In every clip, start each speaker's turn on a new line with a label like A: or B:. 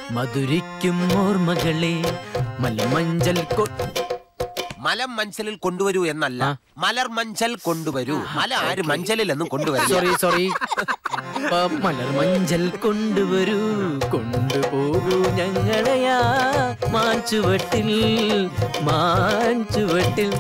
A: മധുരിക്കും ഓർമ്മകളെ മലമഞ്ചൽ കൊ-
B: മലം മഞ്ചലിൽ കൊണ്ടുവരൂ എന്നല്ല മലർ മഞ്ചൽ കൊണ്ടുവരൂ മല ആര് മഞ്ചലിലെന്നും കൊണ്ടുവരൂ
A: സോറി സോറി ആ, മലർ മഞ്ചൽ കൊണ്ടുവരൂ കൊണ്ടുപോകൂ ഞങ്ങളെയാ മാഞ്ചുവട്ടിൽ മാഞ്ചുവട്ടിൽ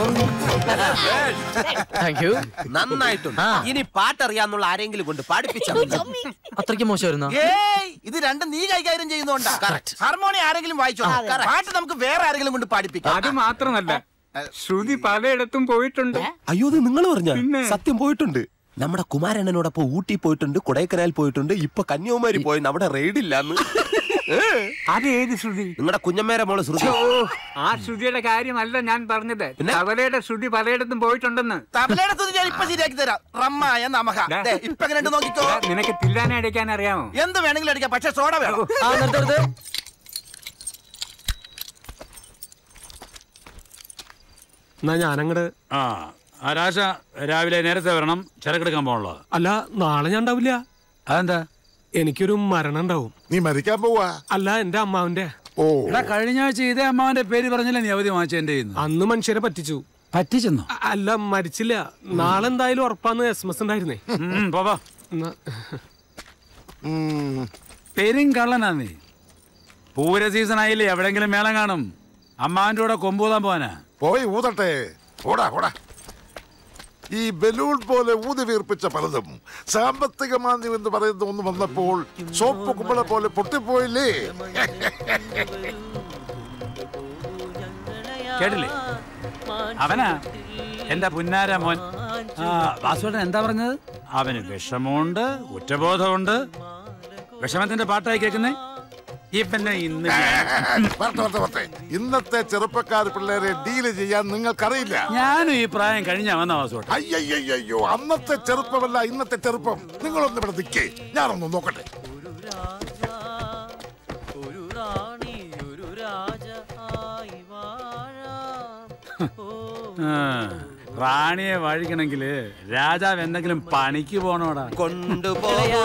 A: താങ്ക് യു
B: നന്നായിട്ടുണ്ട് ഇനി പാട്ടറിയാന്നുള്ള ആരെങ്കിലും കൊണ്ട് പാടിപ്പിച്ചാൽ
A: അത്രയ്ക്ക് മോശമായിരുന്നോ
C: ഏയ് ഇത് രണ്ടും നീ കൈകാര്യം ചെയ്യുന്നോണ്ടാ ഹാർമോണി ആരെങ്കിലും വായിച്ചോ പാട്ട് നമുക്ക് വേറെ ആരെങ്കിലും കൊണ്ട് പാടിപ്പിക്കാം
D: അത് മാത്രമല്ല ശ്രുതി പലയിടത്തും പോയിട്ടുണ്ട്
B: അയ്യോ ഇത് നിങ്ങൾ പറഞ്ഞ സത്യം പോയിട്ടുണ്ട് നമ്മുടെ കുമാരണ്ണനോടൊപ്പം ഊട്ടി പോയിട്ടുണ്ട് കൊടൈക്കനാൽ പോയിട്ടുണ്ട് ഇപ്പൊ കന്യാകുമാരി പോയി അവിടെ റെയ്ഡില്ലാന്ന്
D: അത് ഏത് ശ്രുതി
B: നിങ്ങളുടെ കുഞ്ഞമ്മേരെ മോള് ശ്രുതി
D: ഓ, ആ ശ്രുതിയുടെ കാര്യമല്ല ഞാൻ പറഞ്ഞത് തവലയുടെ ശ്രുതി പലയിടത്തും പോയിട്ടുണ്ടെന്ന്
C: തബലയുടെ തുതി ഞാൻ ഇപ്പൊ ശരിയാക്കി തരാം റമ്മായ നമഹ ദേ, ഇപ്പൊ എങ്ങനെ ഉണ്ട് നോക്കിക്കോ
D: എടാ, നിനക്ക് തില്ലാനെ അടിക്കാൻ അറിയാമോ
C: എന്ത് വേണമെങ്കിലും അടിക്കാം പക്ഷെ സോഡ വേണം
A: ആ നിർത്തരുത്
E: എന്നാ ഞാനങ്ങട്
F: ആ ആരാശ രാവിലെ നേരത്തെ വരണം ചരക്കെടുക്കാൻ പോകണല്ലോ
E: അല്ല നാളെ ഞാൻ ഉണ്ടാവില്ല
F: അതെന്താ
E: എനിക്കൊരു മരണം ഉണ്ടാവും
G: നീ മരിക്കാൻ പോവാ
E: അല്ല എന്റെ അമ്മാവന്റെ
G: ഓ
F: എടാ കഴിഞ്ഞ ആഴ്ച ഇതേ അമ്മാവന്റെ പേര് പറഞ്ഞില്ലേ നീ അവധി വാങ്ങിച്ച എന്റെ കയ്യിന്ന്.
E: അന്ന് മനുഷ്യരെ പറ്റിച്ചു
F: പറ്റിച്ചെന്നോ
E: അ- അല്ല മരിച്ചില്ല നാളെ എന്തായാലും ഉറപ്പാന്ന് എസ് എം എസ് ഉണ്ടായിരുന്നേ
F: ഉം, പോ, പോ.
E: എന്നാ-
F: പെരും കള്ളനാ നീ പൂര സീസൺ ആയില്ലേ എവിടെങ്കിലും മേളം കാണും അമ്മാവന്റെ കൂടെ കൊമ്പൂതാൻ പോവാനാ
G: പോയി ഊതട്ടെ ഓടാ ഓടാ ഈ ബലൂൺ പോലെ ഊതി വീർപ്പിച്ച പലതും സാമ്പത്തിക മാന്ദ്യം എന്ന് പറയുന്ന ഒന്ന് വന്നപ്പോൾ സോപ്പ് കുമ്പള പോലെ പൊട്ടിപ്പോയില്ലേ
F: കേട്ടില്ലേ അവനാ എന്റെ പുന്നാര മോൻ ആ വാസുവേട്ടൻ എന്താ പറഞ്ഞത് അവന് വിഷമമുണ്ട് കുറ്റബോധമുണ്ട് വിഷമത്തിന്റെ പാട്ടായി കേൾക്കുന്നേ ഇവനെ ഇന്ന് ഞാൻ-
G: വരട്ടെ വരട്ടെ വരട്ടെ ഇന്നത്തെ ചെറുപ്പക്കാർ പിള്ളേരെ ഡീല് ചെയ്യാൻ നിങ്ങൾക്കറിയില്ല
F: ഞാനും ഈ പ്രായം കഴിഞ്ഞാ വന്ന വാസുവേട്ടൻ
G: അയ്യയ്യോ അന്നത്തെ ചെറുപ്പമല്ല ഇന്നത്തെ ചെറുപ്പം നിങ്ങളൊന്ന് ഇവിടെ നിൽക്കേ ഞാനൊന്ന് നോക്കട്ടെ
A: ഒരു റാണി ഒരു രാജ ആയി വാഴാം
F: ആ, റാണിയെ വഴിക്കണമെങ്കില് രാജാവ് എന്തെങ്കിലും പണിക്ക് പോണോടാ
B: കൊണ്ടുപോകൂ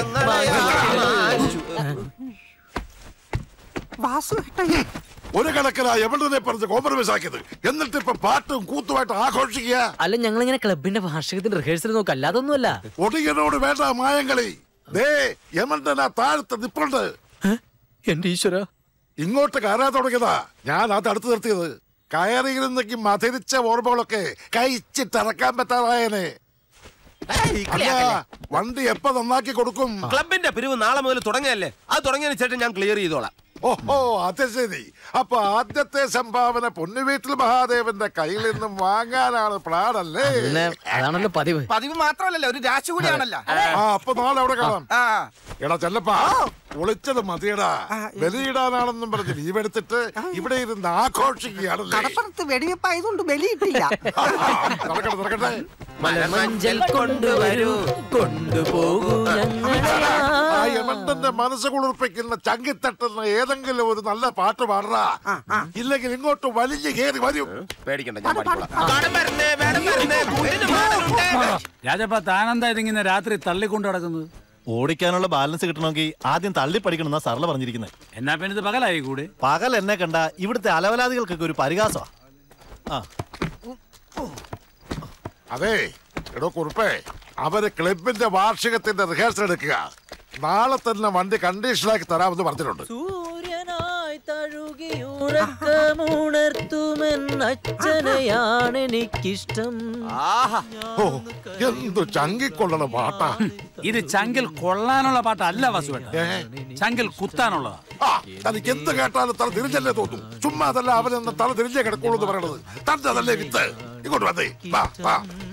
G: ഒരു കണക്കിനാ എവിടെ പറഞ്ഞ് കോംപ്രമൈസ് ആക്കിയത് എന്നിട്ട് ഇപ്പൊ പാട്ടും കൂത്തുമായിട്ട് ആഘോഷിക്കുക
A: അല്ല ഞങ്ങൾ ഇങ്ങനെ ക്ലബിന്റെ വാർഷികത്തിന്റെ റിഹേഴ്സൽ നോക്കും അല്ലാതൊന്നുമല്ല
G: ഒടിയനോട് വേണ്ട മായങ്ങളി ദേ യമണ്ടന താഴത്ത് നിപ്പുണ്ട്
A: എന്റെ ഈശ്വര
G: ഇങ്ങോട്ട് കയറാൻ തുടങ്ങിയതാ ഞാൻ അത് അടുത്ത് നിർത്തിയത് കയറിയിരുന്നെങ്കിൽ മധുരിച്ച ഓർമ്മകളൊക്കെ കഴിച്ചിട്ടിറക്കാൻ പറ്റാതായനെ അല്ല വണ്ടി എപ്പ നന്നാക്കി കൊടുക്കും
B: ക്ലബിന്റെ പിരിവ് നാളെ മുതൽ തുടങ്ങിയല്ലേ അത് തുടങ്ങിയതിന് ശേഷം ഞാൻ ക്ലിയർ ചെയ്തോളാം
G: ഓഹോ അത് ശരി അപ്പൊ ആദ്യത്തെ സംഭാവന പൊന്നുവീട്ടിൽ മഹാദേവന്റെ കയ്യിൽ നിന്നും വാങ്ങാനാണ് പ്ലാനല്ലേ
A: പിന്നെ അതാണല്ലോ പതിവ്
C: പതിവ് മാത്രമല്ലല്ലോ ഒരു രാശി കൂടിയാണല്ലോ
G: ആ അപ്പൊ നാളെ അവിടെ കാണാം
C: ആ
G: എടാ ചെല്ലപ്പാ ഒളിച്ചത് മതിയടാ ബലിയിടാനാണെന്നും പറഞ്ഞ് ലീവ് എടുത്തിട്ട് ഇവിടെ ഇരുന്ന് ആഘോഷിക്കുകയാണല്ലേ
H: കടപ്പുറത്ത് വെടിവെപ്പായതുകൊണ്ട് ബലിയിട്ടില്ല
G: നടക്കട്ടെ നടക്കട്ടെ
A: മലമഞ്ചൽ കൊണ്ടുവരൂ കൊണ്ടുപോകൂ ഞങ്ങളെയാ
G: ആ യമണ്ടന്റെ മനസ്സ് കുളിർപ്പിക്കുന്ന ചങ്കിത്തട്ടുന്ന ഏതെങ്കിലും ഒരു നല്ല പാട്ട് പാടറാ ഇല്ലെങ്കിൽ ഇങ്ങോട്ട് വലിഞ്ഞു കയറി വരും
B: പേടിക്കണ്ട ഞാൻ പാടിക്കോളാം കടം വരണേ, വേടം വരണേ, കൂട്ടിന് വേടനുണ്ട്.
F: രാജപ്പ താനെന്താ ഇതിങ്ങനെ രാത്രി തള്ളിക്കൊണ്ട് നടക്കുന്നത്
I: ഓടിക്കാനുള്ള ബാലൻസ് കിട്ടണമെങ്കിൽ ആദ്യം തള്ളി പഠിക്കണം എന്നാ സർല പറഞ്ഞിരിക്കുന്നത്
F: എന്നാ പിന്നെ ഇത് പകലായി കൂടെ
I: പകൽ എന്നെ കണ്ട ഇവിടുത്തെ അലവലാദികൾക്കൊക്കെ ഒരു പരിഹാസമാ ആ
G: അതെ എടോ കുറുപ്പേ അവര് ക്ലബിന്റെ വാർഷികത്തിന്റെ റിഹേഴ്സൽ എടുക്കുക നാളെ തന്നെ വണ്ടി കണ്ടീഷനാക്കി തരാമെന്ന് പറഞ്ഞിട്ടുണ്ട്
A: സൂര്യനായി തഴുകിയുറക്കമുണർത്തുമെന്നച്ഛനെയാണ് എനിക്കിഷ്ടം
B: ആഹാ
G: ഓ എന്തു ചങ്കിക്കൊള്ളണ പാട്ടാ
F: ഇത് ചങ്കിൽ കൊള്ളാനുള്ള പാട്ടല്ല വസുവേട്ട ചങ്കിൽ കുത്താനുള്ളതാ
G: ആ തനിക്ക് എന്ത് കേട്ടാലും തല തിരിഞ്ഞല്ലേ തോന്നും ചുമ്മാ അതല്ല അവനെന്ന് തല തിരിഞ്ഞേ കിടക്കുള്ളൂ എന്ന് പറയണത് തന്റെ അതല്ലേ വിത്ത് ഇങ്ങോട്ട് വന്നേ വാ വാ